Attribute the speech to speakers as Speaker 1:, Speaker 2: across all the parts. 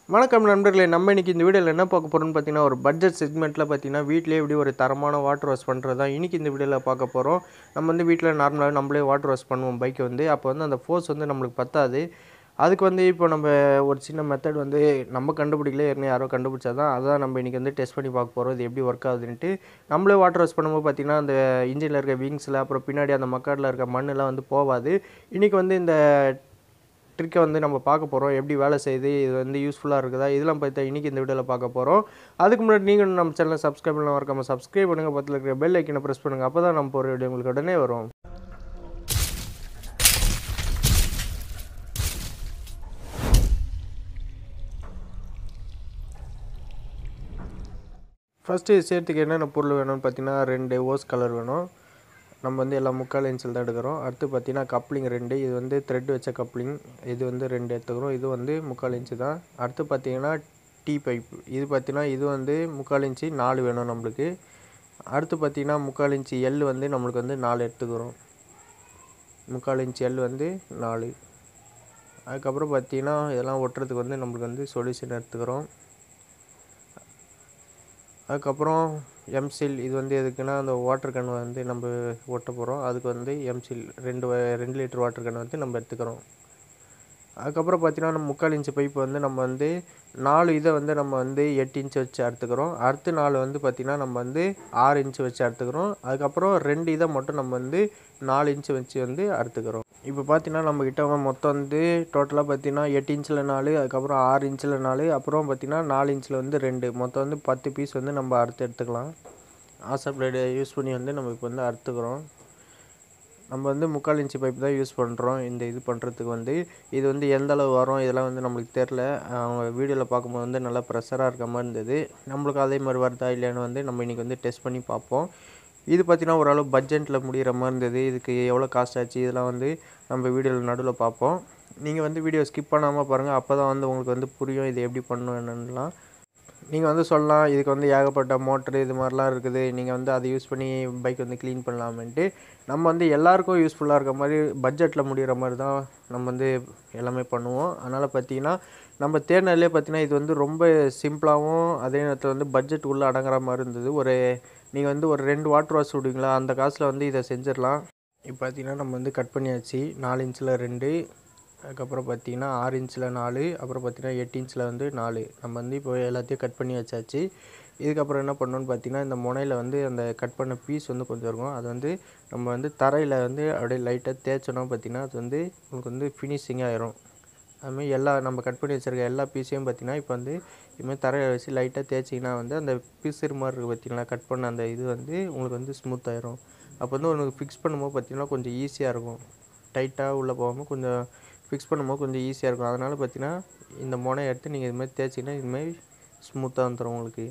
Speaker 1: வணக்கம் நண்பர்களே நம்ம இன்னைக்கு இந்த வீடியோவில் என்ன பார்க்க போகிறோம்னு பார்த்தீங்கன்னா ஒரு பட்ஜெட் செக்மெண்ட்டில் பார்த்தீங்கன்னா வீட்டிலே எப்படி ஒரு தரமான வாட்டர் வாஷ் பண்ணுறது தான் இன்றைக்கி இந்த வீடியோவில் பார்க்க போகிறோம் நம்ம வந்து வீட்டில் நார்மலாக நம்மளே வாட்டர் வாஷ் பண்ணுவோம் பைக்கை வந்து அப்போ வந்து அந்த ஃபோர்ஸ் வந்து நம்மளுக்கு பத்தாது அதுக்கு வந்து இப்போ நம்ம ஒரு சின்ன மெத்தட் வந்து நம்ம கண்டுபிடிக்கல ஏற்கனவே யாரோ கண்டுபிடிச்சா தான் அதான் நம்ம இன்றைக்கி வந்து டெஸ்ட் பண்ணி பார்க்க போகிறோம் இது எப்படி ஒர்க் ஆகுதுன்ட்டு நம்மளே வாட்டர் வாஷ் பண்ணும்போது பார்த்தீங்கன்னா அந்த இன்ஜினில் இருக்க விங்ஸில் அப்புறம் பின்னாடி அந்த மக்காடில் இருக்க மண்ணெல்லாம் வந்து போகாது இன்றைக்கி வந்து இந்த ட்ரிக்கை வந்து நம்ம பார்க்க போகிறோம் எப்படி வேலை செய்யுது இது வந்து யூஸ்ஃபுல்லாக இருக்குதா இதெல்லாம் பார்த்தா இன்றைக்கி இந்த வீடியோவில் பார்க்க போகிறோம் அதுக்கு முன்னாடி நீங்கள் நம்ம சேனலை சப்ஸ்கிரைப் பண்ணலாம் இருக்காம சப்ஸ்கிரைப் பண்ணுங்கள் பக்கத்தில் இருக்கிற பெல் ஐக்கனை ப்ரெஸ் பண்ணுங்கள் அப்போ தான் நம்ம போகிற வீடியோ உங்களுக்கு உடனே வரும் ஃபஸ்ட்டு சேர்த்துக்கு என்னென்ன பொருள் வேணும்னு பார்த்தீங்கன்னா ரெண்டு ஓஸ் கலர் வேணும் நம்ம வந்து எல்லாம் முக்கால் இன்ச்சில் தான் எடுக்கிறோம் அடுத்து பார்த்தீங்கன்னா கப்ளிங் ரெண்டு இது வந்து த்ரெட் வச்ச கப்ளிங் இது வந்து ரெண்டு எடுத்துக்கிறோம் இது வந்து முக்கால் இன்ச்சு தான் அடுத்து பார்த்தீங்கன்னா டீ பைப் இது பார்த்தீங்கன்னா இது வந்து முக்கால் இன்ச்சு நாலு வேணும் நம்மளுக்கு அடுத்து பார்த்தீங்கன்னா முக்கால் இன்ச்சு எல் வந்து நம்மளுக்கு வந்து நாலு எடுத்துக்கிறோம் முக்கால் இன்ச்சு எல் வந்து நாலு அதுக்கப்புறம் பார்த்தீங்கன்னா இதெல்லாம் ஒட்டுறதுக்கு வந்து நம்மளுக்கு வந்து சொல்யூஷன் எடுத்துக்கிறோம் அதுக்கப்புறம் எம்சில் இது வந்து எதுக்குன்னா அந்த வாட்டர் கேன் வந்து நம்ம ஒட்ட போகிறோம் அதுக்கு வந்து எம்சில் ரெண்டு வ- ரெண்டு லிட்டர் வாட்டர் கேன் வந்து நம்ம எடுத்துக்கிறோம் அதுக்கப்புறம் பார்த்தீங்கன்னா நம்ம முக்கால் இன்ச்சு பைப் வந்து நம்ம வந்து நாலு இதை வந்து நம்ம வந்து எட்டு இன்ச்சு வச்சு அறுத்துக்கிறோம் அடுத்த நாலு வந்து பார்த்திங்கன்னா நம்ம வந்து ஆறு இன்ச்சு வச்சு அறுத்துக்கிறோம் அதுக்கப்புறம் ரெண்டு இதை மட்டும் நம்ம வந்து நாலு இன்ச்சு வச்சு வந்து அறுத்துக்கிறோம் இப்போ பார்த்தீங்கன்னா நம்மக்கிட்ட மொத்தம் வந்து டோட்டலாக பார்த்தீங்கன்னா எட்டு இன்ச்சில் நாலு அதுக்கப்புறம் ஆறு இன்ச்சில் நாலு அப்புறம் பார்த்தீங்கன்னா நாலு இன்ச்சில் வந்து ரெண்டு மொத்தம் வந்து பத்து பீஸ் வந்து நம்ம அறுத்து எடுத்துக்கலாம் ஆசா பிளேடு யூஸ் பண்ணி வந்து நம்ம இப்போ வந்து அறுத்துக்கிறோம் நம்ம வந்து முக்கால் இன்ச்சு பைப் தான் யூஸ் பண்ணுறோம் இந்த இது பண்ணுறதுக்கு வந்து இது வந்து எந்த அளவு வரும் இதெல்லாம் வந்து நம்மளுக்கு தெரில அவங்க வீடியோவில் பார்க்கும்போது வந்து நல்லா ப்ரெஷராக இருக்க மாதிரி இருந்தது நம்மளுக்கு அதே மாதிரி வருதா இல்லையான்னு வந்து நம்ம இன்றைக்கி வந்து டெஸ்ட் பண்ணி பார்ப்போம் இது பார்த்தீங்கன்னா ஓரளவு பட்ஜெட்டில் முடிகிற மாதிரி இருந்தது இதுக்கு எவ்வளோ காஸ்ட் ஆச்சு இதெல்லாம் வந்து நம்ம வீடியோவில் நடுவில் பார்ப்போம் நீங்கள் வந்து வீடியோ ஸ்கிப் பண்ணாமல் பாருங்கள் அப்போ தான் வந்து உங்களுக்கு வந்து புரியும் இது எப்படி பண்ணணும் என்னன்னுலாம் நீங்கள் வந்து சொல்லலாம் இதுக்கு வந்து ஏகப்பட்ட மோட்ரு இது மாதிரிலாம் இருக்குது நீங்கள் வந்து அதை யூஸ் பண்ணி பைக் வந்து க்ளீன் பண்ணலாமேன்ட்டு நம்ம வந்து எல்லாருக்கும் யூஸ்ஃபுல்லாக இருக்க மாதிரி பட்ஜெட்டில் முடிகிற மாதிரி தான் நம்ம வந்து எல்லாமே பண்ணுவோம் அதனால் பார்த்தீங்கன்னா நம்ம தேர்னர்லேயே பார்த்தீங்கன்னா இது வந்து ரொம்ப சிம்பிளாகவும் அதே நேரத்தில் வந்து பட்ஜெட் உள்ளே அடங்குற மாதிரி இருந்தது ஒரு நீங்கள் வந்து ஒரு ரெண்டு வாட்டர் வாஷ் விடுவீங்களா அந்த காசில் வந்து இதை செஞ்சிடலாம் இப்போ பார்த்தீங்கன்னா நம்ம வந்து கட் பண்ணியாச்சு நாலு இன்ச்சில் ரெண்டு அதுக்கப்புறம் பார்த்தீங்கன்னா ஆறு இன்ச்சில் நாலு அப்புறம் பார்த்தீங்கன்னா எட்டு இன்ச்சில் வந்து நாலு நம்ம வந்து இப்போ எல்லாத்தையும் கட் பண்ணி வச்சாச்சு இதுக்கப்புறம் என்ன பண்ணணும்னு பார்த்தீங்கன்னா இந்த முனையில் வந்து அந்த கட் பண்ண பீஸ் வந்து கொஞ்சம் இருக்கும் அது வந்து நம்ம வந்து தரையில் வந்து அப்படியே லைட்டாக தேய்ச்சோன்னா பார்த்தீங்கன்னா அது வந்து உங்களுக்கு வந்து ஃபினிஷிங் ஆயிரும் அதுமாதிரி எல்லா நம்ம கட் பண்ணி வச்சிருக்க எல்லா பீஸையும் பார்த்தீங்கன்னா இப்போ வந்து இதுமாதிரி தரையில் வச்சு லைட்டாக தேய்ச்சிங்கன்னா வந்து அந்த பிசுறு மாதிரி இருக்குது பார்த்தீங்களா கட் பண்ண அந்த இது வந்து உங்களுக்கு வந்து ஸ்மூத் ஆயிரும் அப்போ வந்து உங்களுக்கு ஃபிக்ஸ் பண்ணும்போது பார்த்தீங்கன்னா கொஞ்சம் ஈஸியாக இருக்கும் டைட்டாக உள்ளே போகாமல் கொஞ்சம் ஃபிக்ஸ் பண்ணும்போது கொஞ்சம் ஈஸியாக இருக்கும் அதனால் பார்த்தீங்கன்னா இந்த முனையை எடுத்து நீங்கள் இது மாதிரி தேய்ச்சிங்கன்னா இதுமாதிரி ஸ்மூத்தாக வந்துடும் உங்களுக்கு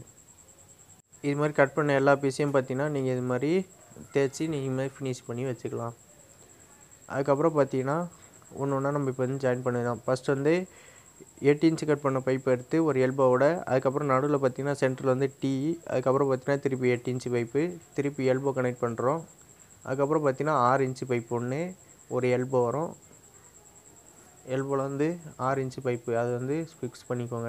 Speaker 1: இது மாதிரி கட் பண்ண எல்லா பீஸையும் பார்த்தீங்கன்னா நீங்கள் இது மாதிரி தேய்ச்சி நீங்கள் இது மாதிரி ஃபினிஷ் பண்ணி வச்சுக்கலாம் அதுக்கப்புறம் பார்த்தீங்கன்னா ஒன்று ஒன்றா நம்ம இப்போ வந்து ஜாயின் பண்ணிடலாம் ஃபஸ்ட் வந்து எட்டு இன்ச்சு கட் பண்ண பைப் எடுத்து ஒரு எல்போவோட அதுக்கப்புறம் நடுவில் பார்த்தீங்கன்னா சென்டரில் வந்து டீ அதுக்கப்புறம் பார்த்தீங்கன்னா திருப்பி எட்டு இன்ச்சு பைப்பு திருப்பி எல்போ கனெக்ட் பண்ணுறோம் அதுக்கப்புறம் பார்த்தீங்கன்னா ஆறு இன்ச்சு பைப் ஒன்று ஒரு எல்போ வரும் எல்போவில் வந்து ஆறு இன்ச்சு பைப்பு அது வந்து ஃபிக்ஸ் பண்ணிக்கோங்க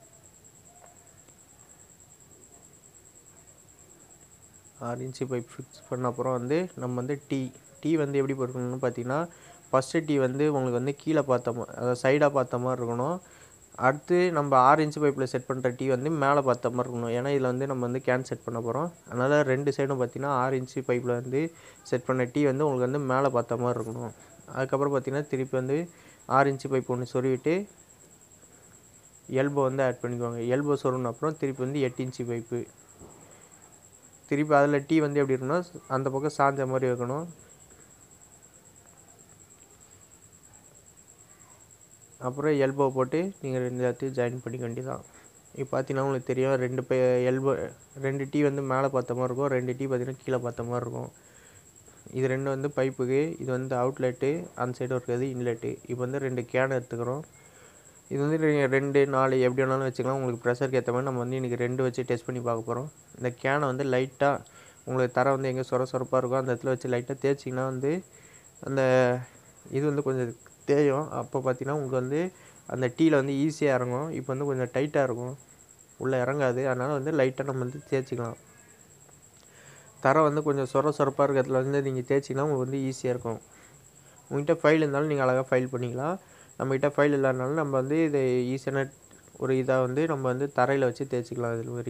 Speaker 1: ஆறு இன்ச்சு பைப் ஃபிக்ஸ் பண்ண அப்புறம் வந்து நம்ம வந்து டீ டீ வந்து எப்படி பொறுக்கணும்னு பார்த்தீங்கன்னா ஃபஸ்ட்டு டீ வந்து உங்களுக்கு வந்து கீழே பார்த்த மா அதாவது சைடாக பார்த்த மாதிரி இருக்கணும் அடுத்து நம்ம ஆறு இன்ச்சு பைப்பில் செட் பண்ணுற டீ வந்து மேலே பார்த்த மாதிரி இருக்கணும் ஏன்னா இதில் வந்து நம்ம வந்து கேன் செட் பண்ண போகிறோம் அதனால் ரெண்டு சைடும் பார்த்தீங்கன்னா ஆறு இன்ச்சு பைப்பில் வந்து செட் பண்ண டீ வந்து உங்களுக்கு வந்து மேலே பார்த்த மாதிரி இருக்கணும் அதுக்கப்புறம் பார்த்தீங்கன்னா திருப்பி வந்து ஆறு இன்ச்சு பைப் ஒன்று சொருவிட்டு எல்போ வந்து ஆட் பண்ணிக்கோங்க எல்போ சொருவின அப்புறம் திருப்பி வந்து எட்டு இன்ச்சு பைப்பு திருப்பி அதில் டீ வந்து எப்படி இருக்கணும் அந்த பக்கம் சாஞ்ச மாதிரி வைக்கணும் அப்புறம் எல்போ போட்டு நீங்கள் ரெண்டு இடத்தையும் ஜாயின் பண்ணிக்க வேண்டியதான் இப்போ பார்த்தீங்கன்னா உங்களுக்கு தெரியும் ரெண்டு பே எல்போ ரெண்டு டீ வந்து மேலே பார்த்த மாதிரி இருக்கும் ரெண்டு டீ பார்த்தீங்கன்னா கீழே பார்த்த மாதிரி இருக்கும் இது ரெண்டு வந்து பைப்புக்கு இது வந்து அவுட்லெட்டு அந்த சைடு இருக்கிறது இன்லெட்டு இப்போ வந்து ரெண்டு கேன் எடுத்துக்கிறோம் இது வந்து நீங்கள் ரெண்டு நாலு எப்படி வேணாலும் வச்சுக்கலாம் உங்களுக்கு ப்ரெஷருக்கு ஏற்ற மாதிரி நம்ம வந்து இன்றைக்கி ரெண்டு வச்சு டெஸ்ட் பண்ணி பார்க்க போகிறோம் இந்த கேனை வந்து லைட்டாக உங்களுக்கு தர வந்து எங்கே சொர சொரப்பாக இருக்கோ அந்த இடத்துல வச்சு லைட்டாக தேய்ச்சிங்கன்னா வந்து அந்த இது வந்து கொஞ்சம் தேயும் அப்போ பார்த்தீங்கன்னா உங்களுக்கு வந்து அந்த டீயில் வந்து ஈஸியாக இறங்கும் இப்போ வந்து கொஞ்சம் டைட்டாக இருக்கும் உள்ளே இறங்காது அதனால் வந்து லைட்டாக நம்ம வந்து தேய்ச்சிக்கலாம் தரை வந்து கொஞ்சம் சொர சொரப்பாக இருக்கிறதுல வந்து நீங்கள் தேய்ச்சிங்கன்னா உங்களுக்கு வந்து ஈஸியாக இருக்கும் உங்கள்கிட்ட ஃபைல் இருந்தாலும் நீங்கள் அழகாக ஃபைல் பண்ணிக்கலாம் நம்மக்கிட்ட ஃபைல் இல்லாதனாலும் நம்ம வந்து இதை ஈஸியான ஒரு இதாக வந்து நம்ம வந்து தரையில் வச்சு தேய்ச்சிக்கலாம் இது மாதிரி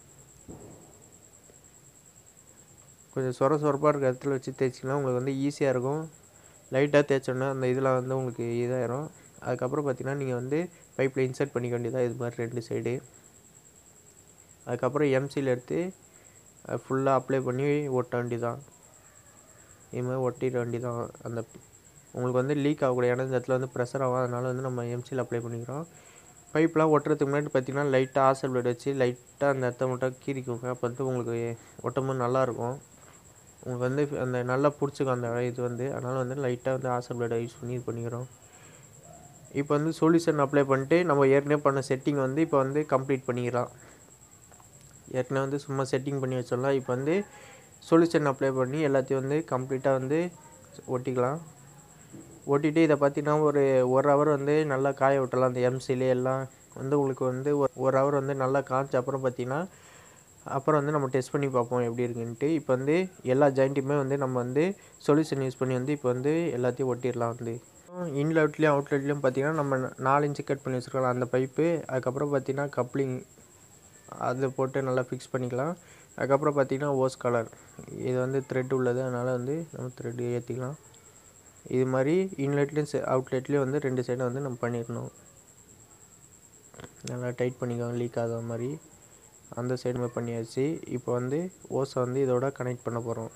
Speaker 1: கொஞ்சம் சொர சொரப்பாக இருக்கிற இடத்துல வச்சு தேய்ச்சிங்கன்னா உங்களுக்கு வந்து ஈஸியாக இருக்கும் லைட்டாக தேய்ச்சோன்னா அந்த இதில் வந்து உங்களுக்கு இதாயிரும் அதுக்கப்புறம் பார்த்தீங்கன்னா நீங்கள் வந்து பைப்பில் இன்சர்ட் பண்ணிக்க வேண்டியதாக இது மாதிரி ரெண்டு சைடு அதுக்கப்புறம் எம்சியில் எடுத்து ஃபுல்லாக அப்ளை பண்ணி ஒட்ட வேண்டியதான் இது மாதிரி ஒட்டிட வேண்டியதான் அந்த உங்களுக்கு வந்து லீக் ஆகக்கூடிய இடம் இந்த இடத்துல வந்து ப்ரெஷர் ஆகும் அதனால் வந்து நம்ம எம்சியில் அப்ளை பண்ணிக்கிறோம் பைப்லாம் ஒட்டுறதுக்கு முன்னாடி பார்த்தீங்கன்னா லைட்டாக ஆசல் பிளேட் வச்சு லைட்டாக அந்த இடத்த மட்டும் கீறிக்கோங்க அப்போ வந்து உங்களுக்கு ஒட்டும்போது நல்லாயிருக்கும் உங்களுக்கு வந்து அந்த நல்லா பிடிச்சிக்கும் அந்த இது வந்து அதனால் வந்து லைட்டாக வந்து ஆசல் பிளேடை யூஸ் பண்ணி இது பண்ணிக்கிறோம் இப்போ வந்து சொல்யூஷன் அப்ளை பண்ணிட்டு நம்ம ஏற்கனவே பண்ண செட்டிங் வந்து இப்போ வந்து கம்ப்ளீட் பண்ணிக்கலாம் ஏற்கனவே வந்து சும்மா செட்டிங் பண்ணி வச்சிடலாம் இப்போ வந்து சொல்யூஷன் அப்ளை பண்ணி எல்லாத்தையும் வந்து கம்ப்ளீட்டாக வந்து ஒட்டிக்கலாம் ஒட்டிட்டு இதை பார்த்தீங்கன்னா ஒரு ஒரு ஹவர் வந்து நல்லா காய விட்டலாம் அந்த எம்சிலே எல்லாம் வந்து உங்களுக்கு வந்து ஒரு ஒரு ஹவர் வந்து நல்லா காய்ச்ச அப்புறம் பார்த்தீங்கன்னா அப்புறம் வந்து நம்ம டெஸ்ட் பண்ணி பார்ப்போம் எப்படி இருக்குன்ட்டு இப்போ வந்து எல்லா ஜாயிண்ட்டுமே வந்து நம்ம வந்து சொல்யூஷன் யூஸ் பண்ணி வந்து இப்போ வந்து எல்லாத்தையும் ஒட்டிடலாம் வந்து இன்லெட்லேயும் அவுட்லெட்லேயும் பார்த்தீங்கன்னா நம்ம நாலு இன்ச்சு கட் பண்ணி வச்சுருக்கலாம் அந்த பைப்பு அதுக்கப்புறம் பார்த்தீங்கன்னா கப்ளிங் அது போட்டு நல்லா ஃபிக்ஸ் பண்ணிக்கலாம் அதுக்கப்புறம் பார்த்தீங்கன்னா ஓஸ் கலர் இது வந்து த்ரெட் உள்ளது அதனால் வந்து நம்ம த்ரெட் ஏற்றிக்கலாம் இது மாதிரி இன்லெட்லேயும் அவுட்லெட்லேயும் வந்து ரெண்டு சைடும் வந்து நம்ம பண்ணிடணும் நல்லா டைட் பண்ணிக்கலாம் லீக் ஆகாத மாதிரி அந்த சைடுமே பண்ணியாச்சு இப்போ வந்து ஓஸை வந்து இதோட கனெக்ட் பண்ண போகிறோம்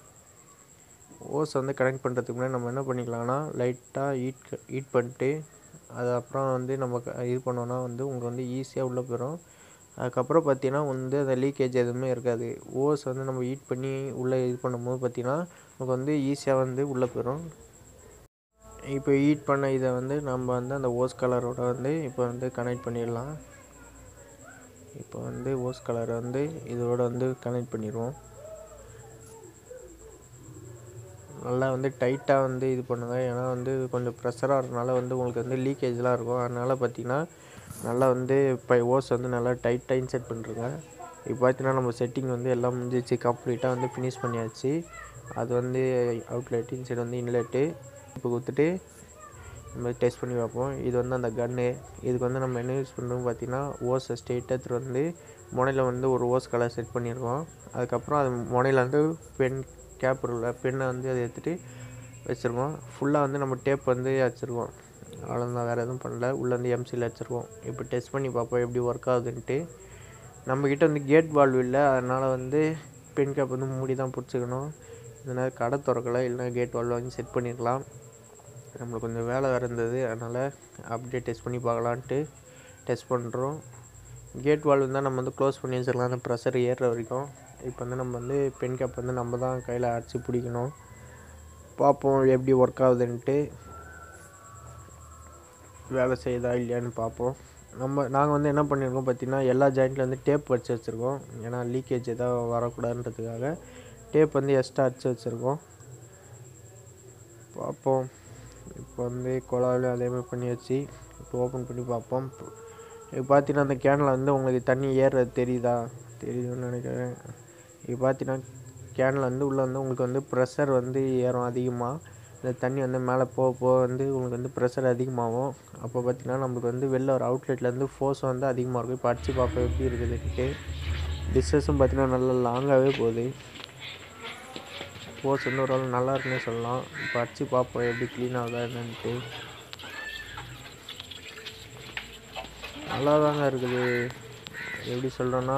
Speaker 1: ஓஸை வந்து கனெக்ட் பண்ணுறதுக்கு முன்னாடி நம்ம என்ன பண்ணிக்கலாம்னா லைட்டாக ஹீட் ஹீட் பண்ணிட்டு அது அப்புறம் வந்து நம்ம க- இது பண்ணோன்னா வந்து உங்களுக்கு வந்து ஈஸியாக உள்ளே போயிடும் அதுக்கப்புறம் பார்த்தீங்கன்னா வந்து அந்த லீக்கேஜ் எதுவுமே இருக்காது ஓஸ் வந்து நம்ம ஹீட் பண்ணி உள்ளே இது பண்ணும்போது பார்த்தீங்கன்னா நமக்கு வந்து ஈஸியாக வந்து உள்ளே போயிடும் இப்போ ஹீட் பண்ண இதை வந்து நம்ம வந்து அந்த ஓஸ் கலரோட வந்து இப்போ வந்து கனெக்ட் பண்ணிடலாம் இப்போ வந்து ஓஸ் கலரை வந்து இதோட வந்து கனெக்ட் பண்ணிடுவோம் நல்லா வந்து டைட்டாக வந்து இது பண்ணுங்க ஏன்னா வந்து கொஞ்சம் ப்ரெஷராக இருக்கனால வந்து உங்களுக்கு வந்து லீக்கேஜ்லாம் இருக்கும் அதனால் பார்த்தீங்கன்னா நல்லா வந்து இப்போ ஓஸ் வந்து நல்லா டைட்டாக இன்செட் பண்ணுறங்க இப்போ பார்த்தீங்கன்னா நம்ம செட்டிங் வந்து எல்லாம் முடிஞ்சிச்சு கம்ப்ளீட்டாக வந்து ஃபினிஷ் பண்ணியாச்சு அது வந்து அவுட்லெட் இன்சைட் வந்து இன்லெட்டு இப்போ கொடுத்துட்டு நம்ம டெஸ்ட் பண்ணி பார்ப்போம் இது வந்து அந்த கன்னு இதுக்கு வந்து நம்ம என்ன யூஸ் பண்ணுறோம் பார்த்தீங்கன்னா ஓஸை ஸ்ட்ரெயிட்டாக எடுத்துகிட்டு வந்து முனையில் வந்து ஒரு ஓஸ் கலர் செட் பண்ணியிருக்கோம் அதுக்கப்புறம் அது முனையில் வந்து பென் கேப் உள்ள பெண்ணை வந்து அதை எடுத்துகிட்டு வச்சுருக்கோம் ஃபுல்லாக வந்து நம்ம டேப் வந்து வச்சுருக்கோம் அவ்வளோதான் வேறு எதுவும் பண்ணல உள்ளே வந்து எம்சியில் வச்சுருக்கோம் இப்போ டெஸ்ட் பண்ணி பார்ப்போம் எப்படி ஒர்க் ஆகுதுன்ட்டு நம்மக்கிட்ட வந்து கேட் வால்வ் இல்லை அதனால் வந்து பென் கேப் வந்து மூடி தான் பிடிச்சிக்கணும் இதனால் கடை திறக்கலை இல்லைனா கேட் வால்வ் வாங்கி செட் பண்ணியிருக்கலாம் நம்மளுக்கு கொஞ்சம் வேலை வேறு இருந்தது அதனால் அப்படியே டெஸ்ட் பண்ணி பார்க்கலான்ட்டு டெஸ்ட் பண்ணுறோம் கேட் வால்வ் இருந்தால் நம்ம வந்து க்ளோஸ் பண்ணி வச்சிடலாம் அந்த ப்ரெஷர் ஏறுற வரைக்கும் இப்போ வந்து நம்ம வந்து பென் கேப் வந்து நம்ம தான் கையில் அடிச்சு பிடிக்கணும் பார்ப்போம் எப்படி ஒர்க் ஆகுதுன்ட்டு வேலை செய்யுதா இல்லையான்னு பார்ப்போம் நம்ம நாங்கள் வந்து என்ன பண்ணியிருக்கோம் பார்த்தீங்கன்னா எல்லா ஜாயிண்ட்டில் வந்து டேப் வச்சு வச்சுருக்கோம் ஏன்னா லீக்கேஜ் எதாவது வரக்கூடாதுன்றதுக்காக டேப் வந்து எக்ஸ்ட்ரா அடிச்சு வச்சுருக்கோம் பார்ப்போம் இப்போ வந்து குழாவில் அதே மாதிரி பண்ணி வச்சு இப்போ ஓப்பன் பண்ணி பார்ப்போம் இப்போ பார்த்தீங்கன்னா அந்த கேனில் வந்து உங்களுக்கு தண்ணி ஏறுறது தெரியுதா தெரியுதுன்னு நினைக்கிறேன் இப்போ பார்த்தீங்கன்னா கேனில் வந்து உள்ளே வந்து உங்களுக்கு வந்து ப்ரெஷர் வந்து ஏறும் அதிகமாக இந்த தண்ணி வந்து மேலே போக போக வந்து உங்களுக்கு வந்து ப்ரெஷர் அதிகமாகும் அப்போ பார்த்தீங்கன்னா நம்மளுக்கு வந்து வெளில ஒரு அவுட்லெட்லேருந்து ஃபோர்ஸ் வந்து அதிகமாக இருக்கும் இப்போ அடிச்சு பார்ப்போம் எப்படி இருக்குதுன்ட்டு டிஸ்டன்ஸும் பார்த்தீங்கன்னா நல்லா லாங்காகவே போகுது ஸ்போர்ட்ஸ் வந்து ஓரளவு நல்லா இருக்குன்னே சொல்லலாம் இப்போ அடிச்சு பார்ப்போம் எப்படி க்ளீன் ஆகுதா என்னன்ட்டு நல்லா தாங்க இருக்குது எப்படி சொல்கிறேன்னா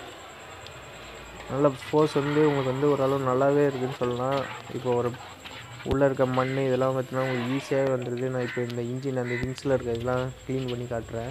Speaker 1: நல்ல ஃபோர்ஸ் வந்து உங்களுக்கு வந்து ஓரளவு நல்லாவே இருக்குதுன்னு சொல்லலாம் இப்போ ஒரு உள்ளே இருக்க மண் இதெல்லாம் பார்த்தீங்கன்னா உங்களுக்கு ஈஸியாகவே வந்துடுது நான் இப்போ இந்த இன்ஜின் அந்த விங்ஸில் இருக்க இதெல்லாம் க்ளீன் பண்ணி காட்டுறேன்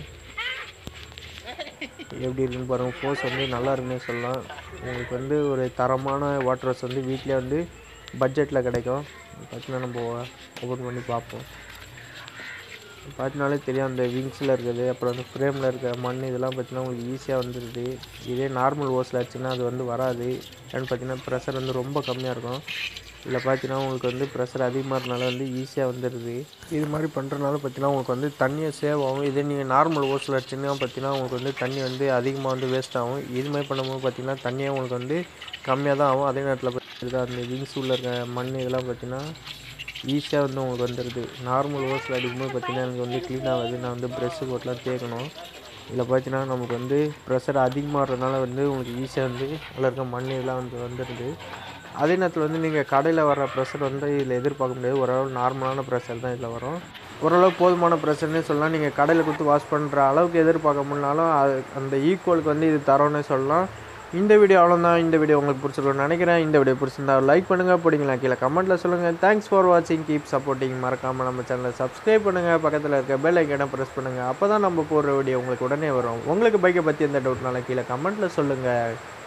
Speaker 1: எப்படி இருக்குன்னு பாருங்கள் ஃபோர்ஸ் வந்து நல்லா இருக்குன்னே சொல்லலாம் உங்களுக்கு வந்து ஒரு தரமான வாட்டர் வாஷ் வந்து வீட்டிலே வந்து பட்ஜெட்டில் கிடைக்கும் பார்த்தீங்கன்னா நம்ம ஓப்பன் பண்ணி பார்ப்போம் பார்த்தினாலே தெரியும் அந்த விங்ஸில் இருக்குது அப்புறம் அந்த ஃப்ரேமில் இருக்க மண் இதெல்லாம் பார்த்தீங்கன்னா உங்களுக்கு ஈஸியாக வந்துடுது இதே நார்மல் ஓஸில் ஆச்சுன்னா அது வந்து வராது ஏன்னு பார்த்தீங்கன்னா ப்ரெஷர் வந்து ரொம்ப கம்மியாக இருக்கும் இதில் பார்த்தீங்கன்னா உங்களுக்கு வந்து ப்ரெஷர் அதிகமாக இருக்கனால வந்து ஈஸியாக வந்துடுது இது மாதிரி பண்ணுறதுனால பார்த்தீங்கன்னா உங்களுக்கு வந்து தண்ணியை சேவ் ஆகும் இதே நீங்கள் நார்மல் ஓஸில் அடிச்சிங்கன்னா பார்த்தீங்கன்னா உங்களுக்கு வந்து தண்ணி வந்து அதிகமாக வந்து வேஸ்ட் ஆகும் இது மாதிரி பண்ணும்போது பார்த்தீங்கன்னா தண்ணியே உங்களுக்கு வந்து கம்மியாக தான் ஆகும் அதே நேரத்தில் பார்த்தீங்கன்னா அந்த விங்ஸ் உள்ள இருக்க மண் இதெல்லாம் பார்த்தீங்கன்னா ஈஸியாக வந்து உங்களுக்கு வந்துடுது நார்மல் ஓஸில் அடிக்கும்போது பார்த்தீங்கன்னா எனக்கு வந்து க்ளீன் ஆகாது நான் வந்து ப்ரெஷ்ஷு போட்டுலாம் தேய்க்கணும் இதில் பார்த்தீங்கன்னா நமக்கு வந்து ப்ரெஷர் அதிகமாகிறதுனால வந்து உங்களுக்கு ஈஸியாக வந்து அதில் இருக்க மண் இதெல்லாம் வந்து வந்துடுது அதே நேரத்தில் வந்து நீங்கள் கடையில் வர ப்ரெஷர் வந்து இதில் எதிர்பார்க்க முடியாது ஓரளவு நார்மலான ப்ரெஷர் தான் இதில் வரும் ஓரளவு போதுமான ப்ரெஷர்னே சொல்லலாம் நீங்கள் கடையில் கொடுத்து வாஷ் பண்ணுற அளவுக்கு எதிர்பார்க்க முடியனாலும் அது அந்த ஈக்குவலுக்கு வந்து இது தரோன்னே சொல்லலாம் இந்த வீடியோ அவ்வளோதான் இந்த வீடியோ உங்களுக்கு பிடிச்சிருக்கும்னு நினைக்கிறேன் இந்த வீடியோ பிடிச்சிருந்தா லைக் பண்ணுங்கள் பிடிங்களா கீழே கமெண்ட்டில் சொல்லுங்கள் தேங்க்ஸ் ஃபார் வாட்சிங் கீப் சப்போர்ட்டிங் மறக்காமல் நம்ம சேனலை சப்ஸ்கிரைப் பண்ணுங்கள் பக்கத்தில் இருக்க பெல் ஐக்கனை ப்ரெஸ் பண்ணுங்கள் அப்போ தான் நம்ம போடுற வீடியோ உங்களுக்கு உடனே வரும் உங்களுக்கு பைக்கை பற்றி எந்த டவுட்னாலும் கீழே கமெண்ட்டில் சொல்லுங்கள்